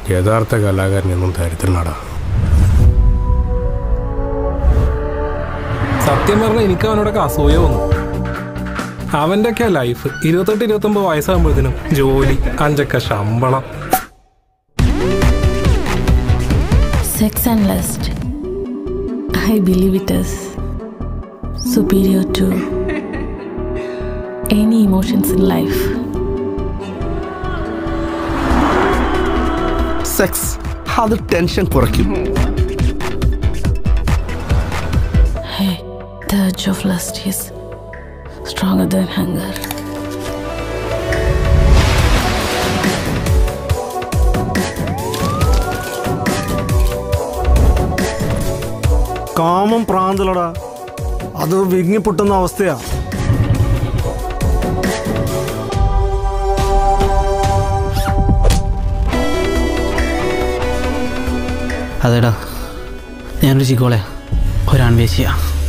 യഥാർത്ഥ കലാകാരൻ എന്നും ദരിദ്രനാടാ സത്യം പറഞ്ഞാൽ എനിക്ക് അവനോടൊക്കെ അസൂയ വന്നു അവൻ്റെ ഒക്കെ ലൈഫ് ഇരുപത്തെട്ട് ഇരുപത്തൊമ്പത് വയസ്സാകുമ്പോഴത്തേനും ജോലി അഞ്ചൊക്കെ ശമ്പളം Sex and lust. I believe it is superior to any emotions in life. Sex അത് ടെൻഷൻ കുറയ്ക്കും Hey, the urge of lust is stronger than hunger. കാമം പ്രാന്തലടാ അത് വിങ്ങിപ്പൊട്ടുന്ന അവസ്ഥയാ അതേടാ ഞാനൊരു ചിക്കോളെ ഒരാൺവേശിയാ